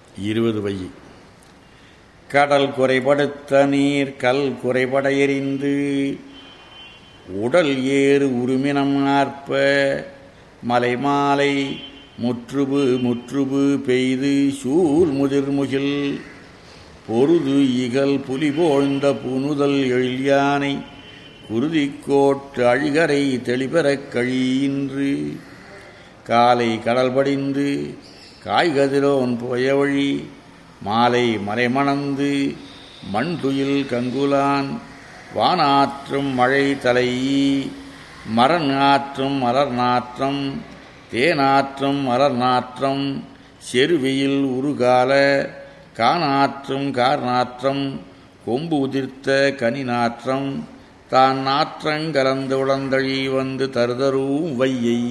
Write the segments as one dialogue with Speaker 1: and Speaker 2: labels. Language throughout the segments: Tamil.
Speaker 1: இருபது வை கடல் குறைபடுத்த நீர் கல் குறைபட எரிந்து உடல் ஏறு உருமினம் ஆர்ப்ப மலை மாலை முற்றுபு முற்றுபு பெய்து சூழ் முதிர்முகில் பொருது இகல் புலி போழ்ந்த புனுதல் எழில் யானை குருதிக்கோட்டு அழிகரை தெளிபெறக் கழியின்று காலை கடல் படிந்து காய்கதிரோன் போய வழி மாலை மறைமணந்து மண் துயில் கங்குலான் வானாற்றும் மழை தலையி மரன் ஆற்றும் மலர் நாற்றம் தேனாற்றும் மலர் நாற்றம் செருவியில் உருகால கானாற்றும் கார் நாற்றம் கொம்பு உதிர்த்த கனி நாற்றம் தான் நாற்றங்கலந்து உடந்தழி வந்து தருதரும் வையை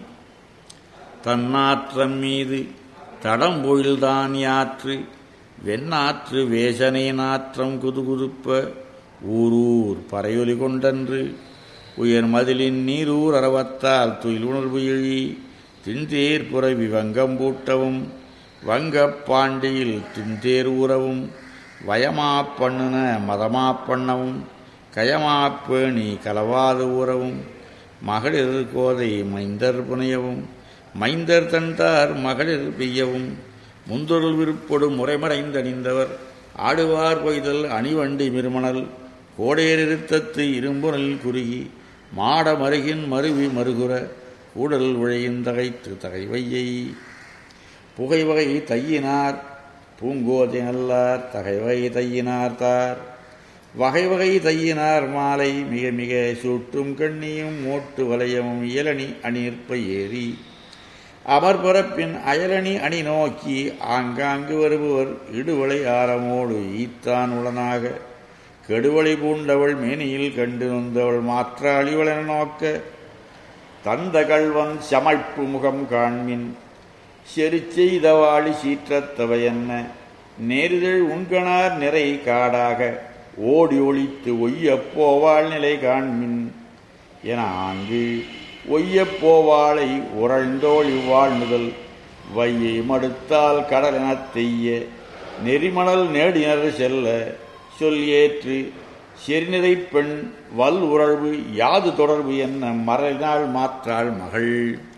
Speaker 1: தன்னாற்றம் மீது தடம்பொழில்தான் யாற்று வெண்ணாற்று வேசனை நாற்றம் குதுகுதுப்ப ஊரூர் பறையொலி கொண்டன்று உயர் மதிலின் நீரூர் அரவத்தால் துயில் உணர்வு எழி தின்தேர் புறவி வங்கம் பூட்டவும் வங்கப் பாண்டியில் தின்தேர் ஊறவும் வயமா பண்ணுன மதமா பண்ணவும் கயமாப் பேணி கலவாது ஊறவும் மகளிர் கோதை மைந்தர் புனையவும் மைந்தர் தந்தார் மகளிர் பெய்யவும் முந்தொருள் விருப்பொடு முறைமறைந்தணிந்தவர் ஆடுவார் கொய்தல் அணிவண்டி மிருமணல் கோடேரிருத்தத்து இரும்புணல் குறுகி மாட மருகின் மருவி மருகுற கூடல் உழையின் தகைத்து தகைவையை புகைவகை தையினார் பூங்கோதை நல்லார் தகைவகை தையினார் தார் வகை வகை தையினார் மாலை மிக மிக சூட்டும் கண்ணியும் மோட்டு வலயமும் இயலணி அணிற்ப ஏறி அமர்பரப்பின் அயலணி அணி நோக்கி ஆங்காங்கு வருபவர் இடுவளை ஆரமோடு ஈத்தான் உளனாக கெடுவளை பூண்டவள் மேனியில் கண்டு நொந்தவள் மாற்ற அழிவளென நோக்க தந்த கள்வன் சமைப்பு முகம் காண்மின் செருச்செய்தவாளி சீற்றத்தவையென்ன நேரிதழ் உண்கணார் நிறை காடாக ஓடி ஒழித்து ஒய்யப் போவாள் நிலை காண்மின் என ஆங்கு ஒய்யப் போவாளை உரழ்ந்தோள் இவ்வாழ் முதல் வையை மடுத்தால் கடலெனத் தெய்ய நெறிமணல் நேடினர் செல்ல சொல் ஏற்று செறிநிறை பெண் வல் உறழ்வு யாது தொடர்பு என்ன மறைநாள் மாற்றாள் மகள்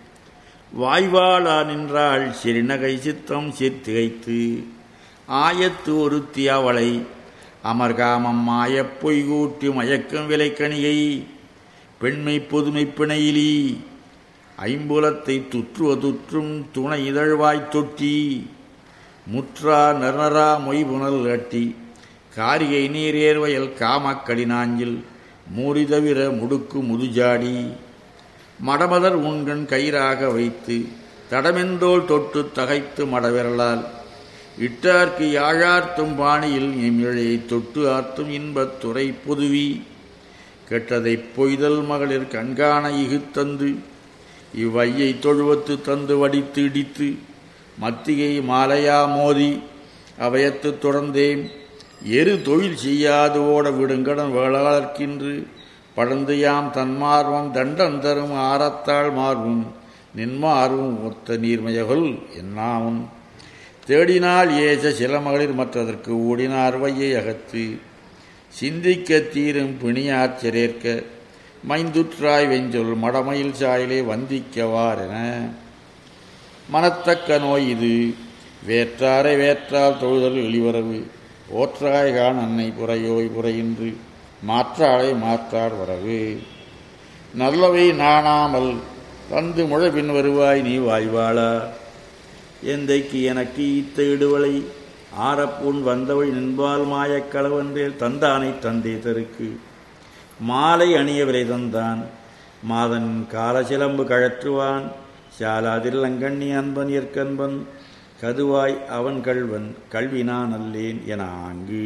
Speaker 1: வாய்வாளா நின்றாள் செறிநகை சித்தம் சித்திகைத்து ஆயத்து ஒருத்தி அவளை அமர்காமம் மாயப் பொய்கூட்டி மயக்கம் விலைக்கணிகை பெண்மை பொதுமை பிணையிலி ஐம்புலத்தை துற்றுவ துற்றும் துணை இதழ்வாய்த் தொட்டி முற்றா நர்ணரா மொய்புணல் அட்டி காரிகை நீரேர்வயல் காமக்கடினாஞ்சில் மூரி தவிர முடுக்கு முதுஜாடி மடமதர் உண்கண் கயிறாக வைத்து தடமெந்தோள் தொட்டு தகைத்து மடவிரலால் இட்டார்க்கு யாழார்த்தும் பாணியில் எமிழையை தொட்டு ஆர்த்தும் இன்பத் துறை பொதுவி கெட்டதைப் பொய்தல் மகளிர் கண்காண இகுத்தந்து இவ்வையை தொழுவத்து தந்து வடித்து இடித்து மத்திகை மாலையா மோதி அவையத்து தொடர்ந்தேன் எரு தொழில் செய்யாது ஓட விடுங்கடன் வேளாளர்க்கின்று படந்து யாம் தன்மார்வம் தண்டம் தரும் ஆரத்தாள் மார்வும் நின்மார்வும் ஒத்த நீர்மயகுல் என்னாவும் தேடினால் ஏச சில மகளிர் மற்றதற்கு ஓடினார் வையை அகத்து சிந்திக்க தீரும் பிணியாற் சிறேற்க மைந்துற்றாய் வெஞ்சொல் மடமையில் சாயலே வந்திக்கவாரென மனத்தக்க நோய் இது வேற்றாரை வேற்றால் தொழுதல் வெளிவரவு ஓற்றாய்கான் அன்னை புறையோய் புறையின்று மாற்றாளை மாற்றார் வரவு நல்லவை நாணாமல் தந்து முழபின் வருவாய் நீ வாய்வாளா எந்தைக்கு எனக்கு ஈத்த இடுவளை ஆரப்பூன் வந்தவள் நின்பால் மாயக் களவன்றேல் தந்தானை தந்தே தருக்கு மாலை அணிய விலை தந்தான் மாதன் காலசிலம்பு கழற்றுவான் சாலாதில் அங்கண்ணி அன்பன் ஏற்கன்பன் கதுவாய் அவன் கள்வன் கல்வினான் அல்லேன் என ஆங்கு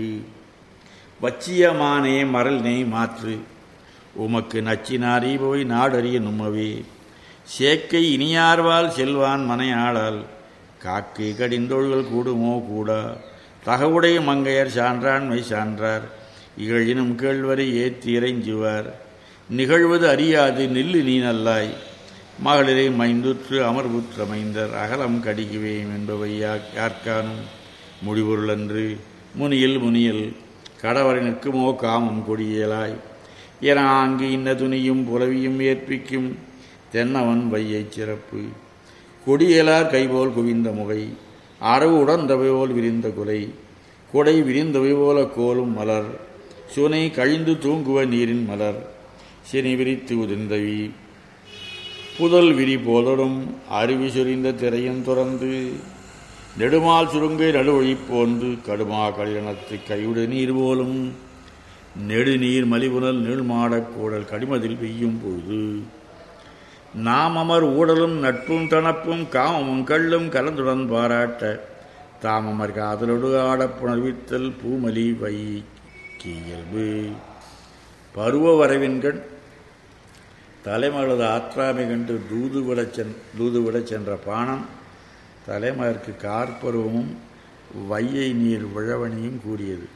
Speaker 1: வச்சியமானே மரல்னை மாற்று உமக்கு நச்சினாரி போய் நாடறிய நும்மவே சேக்கை இனியார்வால் செல்வான் மனையாளால் காக்கை கடிந்தோள்கள் கூடுமோ கூடா தகவுடைய மங்கையர் சான்றாண்மை சான்றார் இகழினும் கேழ்வரை ஏற்றி இறைஞ்சுவார் நிகழ்வது அறியாது நில்லு நீ நல்லாய் மகளிரை மைந்துற்று அமர்வுற்ற மைந்தர் அகலம் கடிகுவேம் என்பவை யா- யார்கானும் முடிவுருளன்று முனியில் முனியல் கடவரை நிற்குமோ காமம் கொடியலாய் என அங்கு இன்ன துணியும் புலவியும் ஏற்பிக்கும் தென்னவன் வையைச் சிறப்பு கொடியலார் கைபோல் குவிந்த முகை அரவு உடந்தவை போல் விரிந்த குலை கொடை விரிந்தவை போல கோலும் மலர் சுனை கழிந்து தூங்குவ நீரின் மலர் சினி விரித்து உதிர்ந்தவி புதல் விரி போதரும் அருவி சுரிந்த திரையும் துறந்து நெடுமால் சுருங்கை நடுவழி போந்து கடுமா கலிரணத்து கையுடு நீர் போலும் நெடுநீர் மலிபுணல் நீள்மாடக் கூடல் கடிமதில் பெய்யும் பொழுது நாம் அமர் ஊடலும் நட்பும் தனப்பும் காமமும் கள்ளும் கலந்துடன் பாராட்ட தாமமர் காதலோடு ஆடப் புணர்வித்தல் பூமலி வை இயல்பு பருவ வரவின்கண் தலைமகளது ஆற்றாமை கண்டு தூது விடச் சென் தூது விடச் சென்ற பானம் தலைமகற்கு கார்பருவமும் வையை நீர் விழவணியும் கூறியது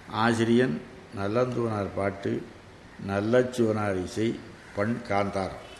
Speaker 1: ஆசிரியன் நல்லந்தூனார் பாட்டு நல்லச்சுவனார் இசை பண் காந்தார்